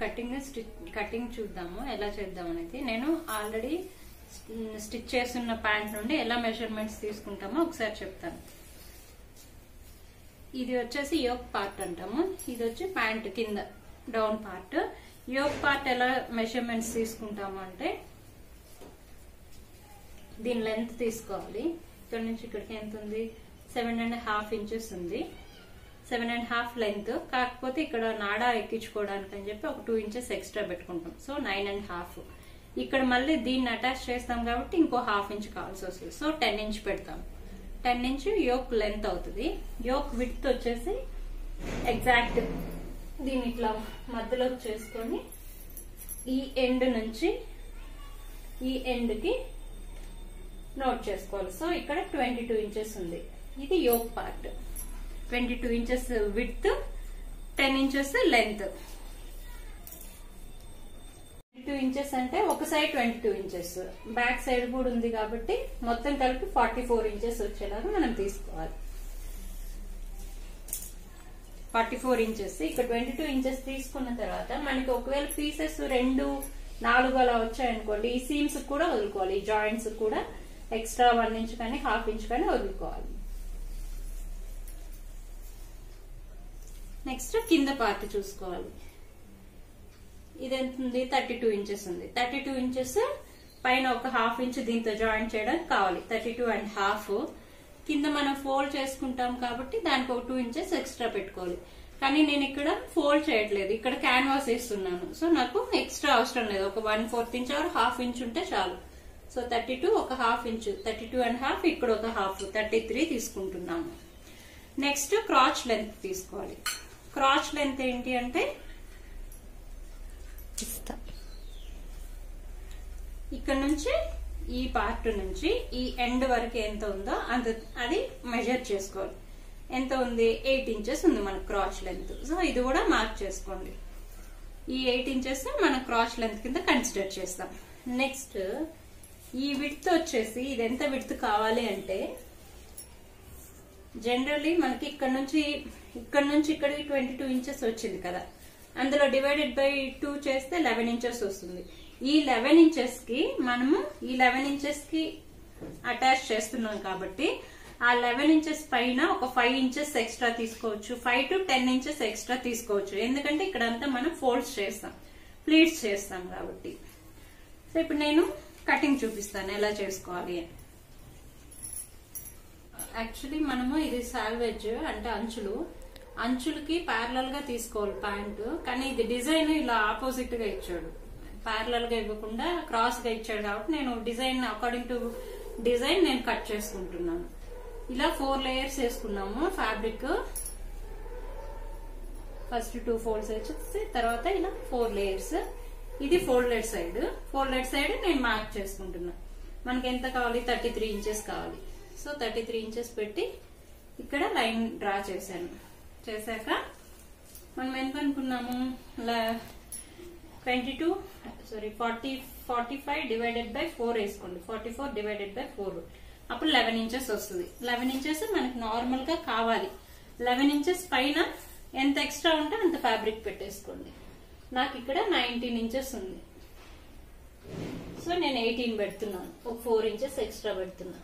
cutting cutting చూద్దాము ఎలా చేద్దాం అనేది నేను ఆల్రెడీ స్టిచ్ చేస్తున్న ప్యాంట్ నుండి ఎలా మెజర్మెంట్స్ తీసుకుంటామో ఒకసారి చెప్తాను ఇది వచ్చేసి యోక్ పార్ట్ అంటాము ఇది వచ్చి ప్యాంట్ కింద డౌన్ పార్ట్ యోక్ పార్ట్ ఎలా మెజర్మెంట్స్ తీసుకుంటాము అంటే దీని లెంత్ తీసుకోవాలి ఇక్కడ నుంచి ఇక్కడికి ఎంత ఉంది సెవెన్ అండ్ హాఫ్ ఇంచెస్ ఉంది సెవెన్ అండ్ హాఫ్ లెంత్ కాకపోతే ఇక్కడ నాడా ఎక్కించుకోవడానికి అని చెప్పి ఒక టూ ఇంచెస్ ఎక్స్ట్రా పెట్టుకుంటాం సో నైన్ అండ్ హాఫ్ ఇక్కడ మళ్ళీ దీన్ని అటాచ్ చేస్తాం కాబట్టి ఇంకో హాఫ్ ఇంచ్ కావాల్సి వస్తుంది సో టెన్ ఇంచ్ పెడతాం టెన్ ఇంచ్ యోక్ లెంత్ అవుతుంది యోక్ విడ్త్ వచ్చేసి ఎగ్జాక్ట్ దీన్ని ఇట్లా మధ్యలో చేసుకొని ఈ ఎండ్ నుంచి ఈ ఎండ్కి నోట్ చేసుకోవాలి సో ఇక్కడ ట్వంటీ టూ ఇంచెస్ ఉంది ఇది yoke part twenty two inches with ten inches length two inches అంటే ఒక side twenty two inches back side కూడా ఉంది కాబట్టి మొత్తం కలిపి ఫార్టీ ఫోర్ ఇంచెస్ వచ్చేలాగా మనం తీసుకోవాలి ఫార్టీ ఫోర్ ఇంచెస్ ఇక్కడ ట్వంటీ టూ ఇంచెస్ తీసుకున్న తర్వాత మనకి ఒకవేళ పీసెస్ రెండు నాలుగు అలా వచ్చాయనుకోండి ఈ సీమ్స్ కూడా వదులుకోవాలి ఈ జాయింట్స్ కూడా ఎక్స్ట్రా వన్ ఇంచ్ కానీ హాఫ్ ఇంచ్ కానీ వదులుకోవాలి నెక్స్ట్ కింద పార్ట్ చూసుకోవాలి ఇది ఎంత ఉంది థర్టీ టూ ఇంచెస్ ఉంది థర్టీ టూ ఇంచెస్ పైన ఒక హాఫ్ ఇంచ్ దీంతో జాయిన్ చేయడానికి కావాలి థర్టీ టూ అండ్ హాఫ్ కింద మనం ఫోల్డ్ చేసుకుంటాం కాబట్టి దానికి ఒక టూ ఇంచెస్ ఎక్స్ట్రా పెట్టుకోవాలి కానీ నేను ఇక్కడ ఫోల్డ్ చేయట్లేదు ఇక్కడ క్యాన్వాస్ వేస్తున్నాను సో నాకు ఎక్స్ట్రా అవసరం లేదు ఒక one fourth inch or half inch ఉంటే చాలు సో థర్టీ టూ ఒక half inch thirty two and half ఇక్కడ ఒక హాఫ్ థర్టీ త్రీ తీసుకుంటున్నాము నెక్స్ట్ క్రాచ్ లెంత్ తీసుకోవాలి క్రాచ్ లెంత్ ఏంటి అంటే ఇస్తా ఇక్కడ నుంచి ఈ పార్ట్ నుంచి ఈ ఎండ్ వరకు ఎంత ఉందో అంత అది మెజర్ చేసుకోవాలి ఎంత ఉంది ఎయిట్ ఇంచెస్ ఉంది మన క్రాచ్ లెంత్ సో ఇది కూడా మార్క్ చేసుకోండి ఈ ఎయిట్ ఇంచెస్ మన క్రాచ్ లెంత్ కింద కన్సిడర్ చేస్తాం నెక్స్ట్ ఈ విడ్త్ వచ్చేసి ఇది ఎంత విడ్త్ కావాలి అంటే జనరల్లీ మనకి ఇక్కడ నుంచి ఇక్కడ నుంచి ఇక్కడికి ట్వంటీ టూ ఇంచెస్ వచ్చింది కదా అందులో డివైడెడ్ బై టూ చేస్తే లెవెన్ ఇంచెస్ వస్తుంది ఈ లెవెన్ ఇంచెస్ కి మనము ఈ లెవెన్ ఇంచెస్ కి అటాచ్ చేస్తున్నాం కాబట్టి ఆ లెవెన్ ఇంచెస్ పైన ఒక ఫైవ్ ఇంచెస్ ఎక్స్ట్రా తీసుకోవచ్చు five to ten inches extra తీసుకోవచ్చు ఎందుకంటే ఇక్కడంతా మనం ఫోల్డ్స్ చేస్తాం ప్లీట్స్ చేస్తాం కాబట్టి సో ఇప్పుడు నేను కటింగ్ చూపిస్తాను ఎలా చేసుకోవాలి అని యాక్చువల్లీ మనము ఇది సాల్వేజ్ అంటే అంచులు అంచులకి ప్యారలల్ గా తీసుకోవాలి ప్యాంట్ కానీ ఇది డిజైన్ ఇలా ఆపోజిట్ గా ఇచ్చాడు ప్యారలల్ గా ఇవ్వకుండా క్రాస్ గా ఇచ్చాడు కాబట్టి నేను డిజైన్ అకార్డింగ్ టు డిజైన్ నేను కట్ చేసుకుంటున్నాను ఇలా ఫోర్ లేయర్స్ వేసుకున్నాము ఫ్యాబ్రిక్ ఫస్ట్ టూ ఫోల్డ్స్ వచ్చేసి తర్వాత ఇలా ఫోర్ లేయర్స్ ఇది ఫోల్డెడ్ సైడ్ ఫోల్డెడ్ సైడ్ నేను మార్క్ చేసుకుంటున్నా మనకి ఎంత కావాలి థర్టీ త్రీ ఇంచెస్ కావాలి సో థర్టీ త్రీ ఇంచెస్ పెట్టి ఇక్కడ లైన్ డ్రా చేశాను చేశాక మనం ఎంత అనుకున్నాము twenty two sorry forty forty five divided by four వేసుకోండి forty four divided by four అప్పుడు లెవెన్ ఇంచెస్ వస్తుంది లెవెన్ ఇంచెస్ మనకి నార్మల్ గా కావాలి లెవెన్ ఇంచెస్ పైన ఎంత ఎక్స్ట్రా ఉంటే అంత ఫ్యాబ్రిక్ పెట్టేసుకోండి నాకు ఇక్కడ నైన్టీన్ ఇంచెస్ ఉంది సో నేను ఎయిటీన్ పెడుతున్నాను ఒక ఫోర్ ఇంచెస్ ఎక్స్ట్రా పెడుతున్నాను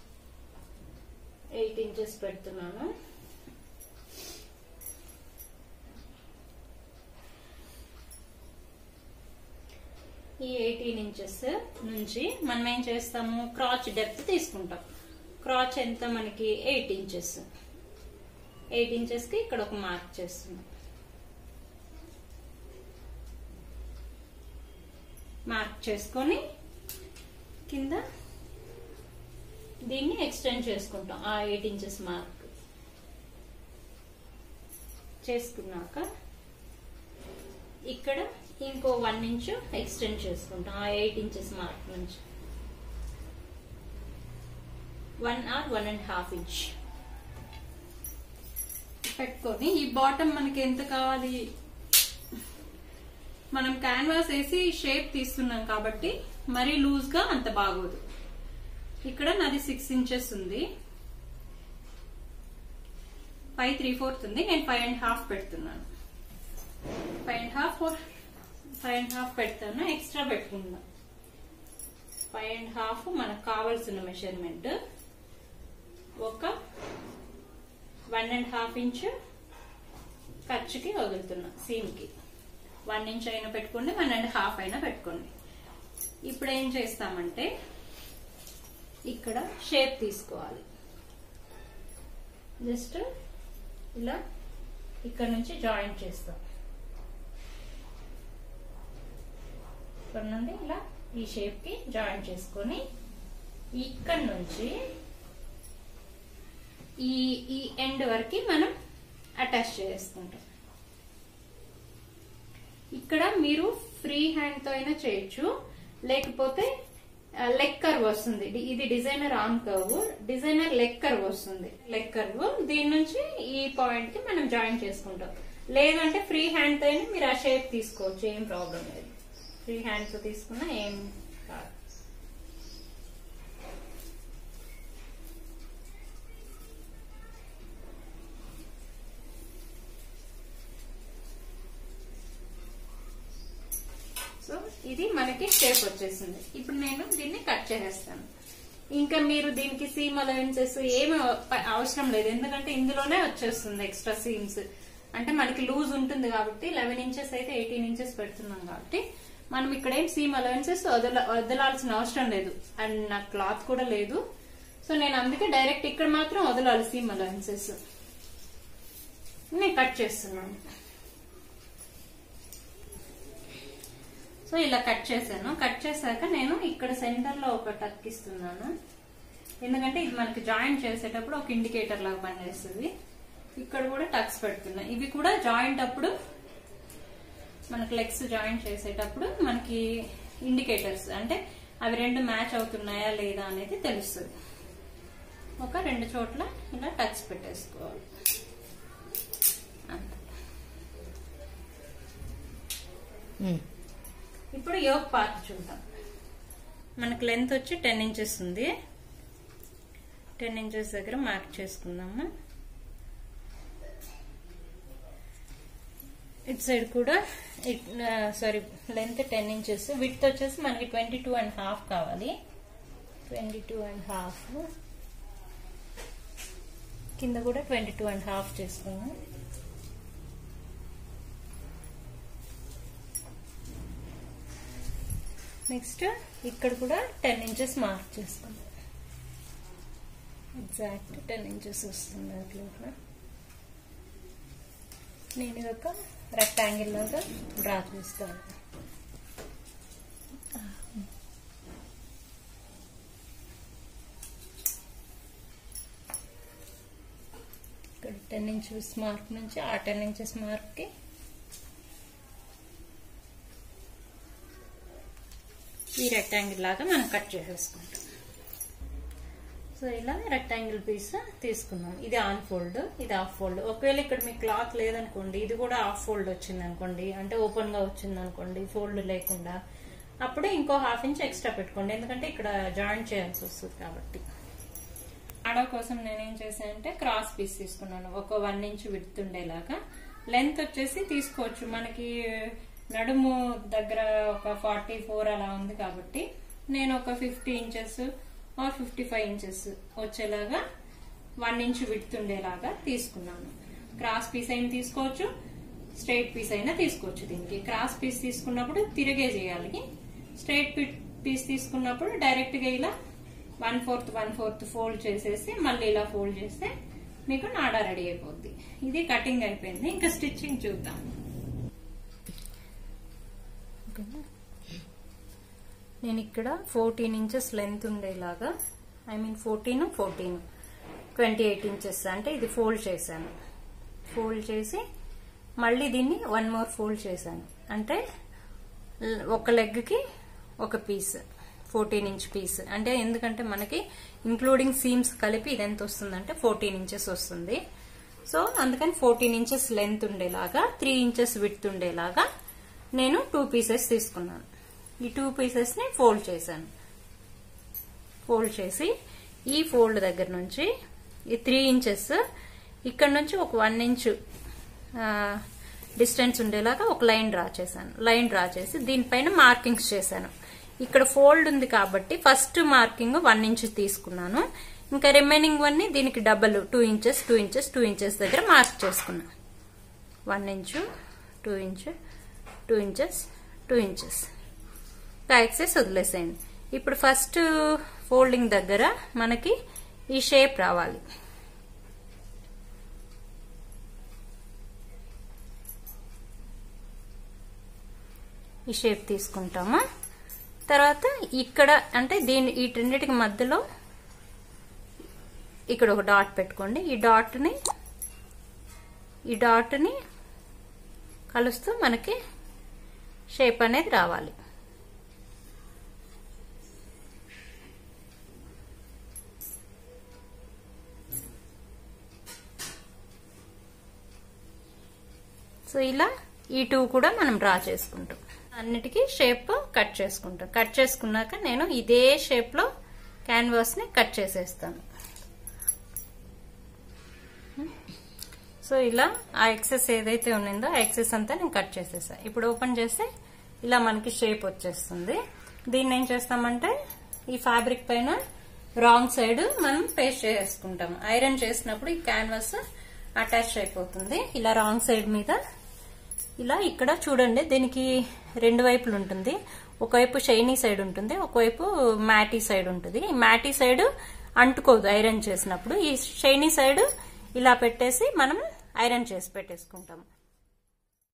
ఎయిట్ ఇంచెస్ పెడుతున్నాను ఈ ఎయిటీన్ ఇంచెస్ నుంచి మనం ఏం చేస్తాము క్రాచ్ డెప్త్ తీసుకుంటాం క్రాచ్ ఎంత మనకి ఎయిట్ ఇంచెస్ ఎయిట్ ఇంచెస్ కి ఇక్కడ ఒక మార్క్ చేస్తున్నాం మార్క్ చేసుకొని కింద దీన్ని ఎక్స్టెండ్ చేసుకుంటాం ఆ ఎయిట్ ఇంచెస్ మార్క్ చేసుకున్నాక ఇక్కడ ఇంకో వన్ ఇంచ్ ఎక్స్టెండ్ చేసుకుంటాం ఆ ఎయిట్ ఇంచెస్ మార్క్ నుంచి one or one and half inch పెట్టుకొని ఈ బాటమ్ మనకి ఎంత కావాలి మనం క్యాన్వాస్ వేసి షేప్ తీస్తున్నాం కాబట్టి మరీ లూజ్ గా అంత బాగోదు ఇక్కడ నాది సిక్స్ ఇంచెస్ ఉంది ఫైవ్ త్రీ ఫోర్త్ ఉంది నేను ఫైవ్ అండ్ హాఫ్ పెడుతున్నాను five and half five and half పెడతాను ఎక్స్ట్రా పెట్టుకుందాం ఫైవ్ అండ్ హాఫ్ మనకు కావాల్సిన మెజర్మెంట్ ఒక వన్ అండ్ హాఫ్ ఇంచ్ ఖర్చుకి వదులుతున్నా సీమ్కి వన్ ఇంచ్ అయినా పెట్టుకోండి వన్ అండ్ హాఫ్ అయినా పెట్టుకోండి ఇప్పుడు ఏం చేస్తామంటే ఇక్కడ షేప్ తీసుకోవాలి జస్ట్ ఇలా ఇక్కడ నుంచి జాయింట్ చేస్తాం ఇక్కడ నుండి ఇలా ఈ షేప్ కి జాయింట్ చేసుకొని ఇక్కడ నుంచి ఈ ఈ ఎండ్ వరకు మనం అటాచ్ చేసుకుంటాం ఇక్కడ మీరు ఫ్రీ హ్యాండ్ తో అయినా చేయొచ్చు లేకపోతే లెగ్ కర్వ్ వస్తుంది ఇది- ఇది designer on curve designer leg curve వస్తుంది లెగ్ కర్వ్ దీని నుంచి ఈ పాయింట్ కి మనం జాయిన్ చేసుకుంటాం లేదంటే ఫ్రీ హ్యాండ్ తో అయినా మీరు ఆ షేప్ తీసుకోవచ్చు ఏం ప్రాబ్లం లేదు ఫ్రీ హ్యాండ్ తో తీసుకున్నా ఏం కాదు సో ఇది మనకి షేప్ వచ్చేసింది ఇప్పుడు నేను దీన్ని కట్ చేసేస్తాను ఇంకా మీరు దీనికి సీమ్ అలవెన్సెస్ ఏమి అవ- అవసరం లేదు ఎందుకంటే ఇందులోనే వచ్చేస్తుంది ఎక్స్ట్రా సీమ్స్ అంటే మనకి లూజ్ ఉంటుంది కాబట్టి లెవెన్ ఇంచెస్ అయితే ఎయిటీన్ ఇంచెస్ పెడుతున్నాం కాబట్టి మనం ఇక్కడ ఏం సీమ్ అలవెన్సెస్ వదల వదలాల్సిన అవసరం లేదు అండ్ నాకు క్లాత్ కూడా లేదు సో నేను అందుకే డైరెక్ట్ ఇక్కడ మాత్రం వదలాలి సీమ్ అలవెన్సెస్ నేను కట్ చేస్తున్నాను సో ఇలా కట్ చేశాను కట్ చేశాక నేను ఇక్కడ సెంటర్ లో ఒక టక్ ఇస్తున్నాను ఎందుకంటే ఇది మనకి జాయింట్ చేసేటప్పుడు ఒక ఇండికేటర్ లాగా పనిచేస్తుంది ఇక్కడ కూడా టక్స్ పెడుతున్నా ఇవి కూడా జాయింట్ అప్పుడు మనకి లెగ్స్ జాయింట్ చేసేటప్పుడు మనకి ఇండికేటర్స్ అంటే అవి రెండు మ్యాచ్ అవుతున్నాయా లేదా అనేది తెలుస్తుంది ఒక రెండు చోట్ల ఇలా టచ్ పెట్టేసుకోవాలి అంతే ఇప్పుడు యోగ్ పార్ట్ చూద్దాం మనకు లెంత్ వచ్చి టెన్ ఇంచెస్ ఉంది టెన్ ఇంచెస్ దగ్గర మార్క్ చేసుకుందాము ఇట్ సైడ్ కూడా sorry length ten inches with వచ్చేసి మనకి ట్వంటీ టూ అండ్ హాఫ్ కావాలి ట్వంటీ టూ అండ్ హాఫ్ కింద కూడా ట్వంటీ టూ అండ్ హాఫ్ చేసుకున్నాం నెక్స్ట్ ఇక్కడ కూడా టెన్ ఇంచెస్ మార్క్ చేసుకుందాం ఎగ్జాక్ట్ టెన్ ఇంచెస్ వస్తుంది అట్లా నేను ఇది ఒక రెక్టాంగిల్ లాగా డ్రా చేస్తాను ఇక్కడ టెన్ ఇంచెస్ మార్క్ నుంచి ఆ టెన్ ఇంచెస్ మార్క్కి ఈ రెక్టాంగిల్ లాగా మనం కట్ చేసేసుకుంటాం సో ఇలా రెక్టాంగిల్ పీస్ తీసుకున్నాం ఇది ఆన్ ఫోల్డ్ ఇది ఆఫ్ ఫోల్డ్ ఒకవేళ ఇక్కడ మీకు క్లాత్ లేదనుకోండి ఇది కూడా ఆఫ్ ఫోల్డ్ వచ్చింది అనుకోండి అంటే ఓపెన్ గా వచ్చింది అనుకోండి ఫోల్డ్ లేకుండా అప్పుడు ఇంకో హాఫ్ ఇంచ్ ఎక్స్ట్రా పెట్టుకోండి ఎందుకంటే ఇక్కడ జాయింట్ చేయాల్సి వస్తుంది కాబట్టి అడవ కోసం నేనేం చేశానంటే క్రాస్ పీస్ తీసుకున్నాను ఒక వన్ ఇంచ్ విడుతుండేలాగా లెంత్ వచ్చేసి తీసుకోవచ్చు మనకి నడుము దగ్గర ఒక ఫార్టీ ఫోర్ అలా ఉంది కాబట్టి నేను ఒక fifty inches or fifty five inches వచ్చేలాగా వన్ ఇంచ్ విడుతుండేలాగా తీసుకున్నాను క్రాస్ పీస్ అయినా తీసుకోవచ్చు స్ట్రైట్ పీస్ అయినా తీసుకోవచ్చు దీనికి క్రాస్ పీస్ తీసుకున్నప్పుడు తిరిగే చేయాలి స్ట్రైట్ పీస్ తీసుకున్నప్పుడు డైరెక్ట్ గా ఇలా one fourth one fourth fold చేసేసి మళ్ళీ ఇలా ఫోల్డ్ చేస్తే మీకు నాడా రెడీ అయిపోద్ది ఇది కటింగ్ అయిపోయింది ఇంకా స్టిచ్చింగ్ చూద్దాం నేను ఇక్కడ ఫోర్టీన్ ఇంచెస్ లెంత్ ఉండేలాగా I mean fourteen fourteen twenty eight inches అంటే ఇది ఫోల్డ్ చేశాను ఫోల్డ్ చేసి మళ్ళీ దీన్ని వన్ మోర్ ఫోల్డ్ చేశాను అంటే ఒక లెగ్కి ఒక పీస్ ఫోర్టీన్ ఇంచ్ పీస్ అంటే ఎందుకంటే మనకి ఇంక్లూడింగ్ సీమ్స్ కలిపి ఇది ఎంత వస్తుందంటే ఫోర్టీన్ ఇంచెస్ వస్తుంది సో అందుకని ఫోర్టీన్ ఇంచెస్ లెంత్ ఉండేలాగా త్రీ ఇంచెస్ విడ్త్ ఉండేలాగా నేను టూ పీసెస్ తీసుకున్నాను ఈ టూ పీసెస్ ని ఫోల్డ్ చేశాను ఫోల్డ్ చేసి ఈ ఫోల్డ్ దగ్గర నుంచి ఈ త్రీ ఇంచెస్ ఇక్కడ నుంచి ఒక వన్ ఇంచ్ డిస్టెన్స్ ఉండేలాగా ఒక లైన్ డ్రా చేశాను లైన్ డ్రా చేసి దీనిపైన మార్కింగ్స్ చేశాను ఇక్కడ ఫోల్డ్ ఉంది కాబట్టి ఫస్ట్ మార్కింగ్ వన్ ఇంచ్ తీసుకున్నాను ఇంకా రిమైనింగ్ వన్ దీనికి double two inches two inches two inches దగ్గర మార్క్ చేసుకున్నా one inch two inch two inches two inches excess వదిలేసేయండి ఇప్పుడు ఫస్ట్ ఫోల్డింగ్ దగ్గర మనకి ఈ షేప్ రావాలి ఈ షేప్ తీసుకుంటాము తర్వాత ఇక్కడ అంటే దీని వీటన్నిటికి మధ్యలో ఇక్కడ ఒక డాట్ పెట్టుకోండి ఈ డాట్ని ఈ డాట్ని కలుస్తూ మనకి షేప్ అనేది రావాలి సో ఇలా ఈ టూ కూడా మనం డ్రా చేసుకుంటాం అన్నిటికీ షేప్ కట్ చేసుకుంటాం కట్ చేసుకున్నాక నేను ఇదే షేప్ లో క్యాన్వాస్ ని కట్ చేసేస్తాను సో ఇలా ఆ ఎక్సెస్ ఏదైతే ఉన్నిందో ఆ ఎక్సెస్ అంతా నేను కట్ చేసేసా ఇప్పుడు ఓపెన్ చేస్తే ఇలా మనకి షేప్ వచ్చేస్తుంది దీన్ని ఏం చేస్తామంటే ఈ ఫ్యాబ్రిక్ పైన రాంగ్ సైడ్ మనం పేస్ట్ చేసుకుంటాం ఐరన్ చేసినప్పుడు ఈ క్యాన్వాస్ అటాచ్ అయిపోతుంది ఇలా రాంగ్ సైడ్ మీద ఇలా ఇక్కడ చూడండి దీనికి రెండు వైపులు ఉంటుంది ఒకవైపు షైనీ సైడ్ ఉంటుంది ఒకవైపు మ్యాటీ సైడ్ ఉంటుంది ఈ మ్యాటీ సైడ్ అంటుకోదు ఐరన్ చేసినప్పుడు ఈ షైనీ సైడ్ ఇలా పెట్టేసి మనం ఐరన్ చేసి పెట్టేసుకుంటాం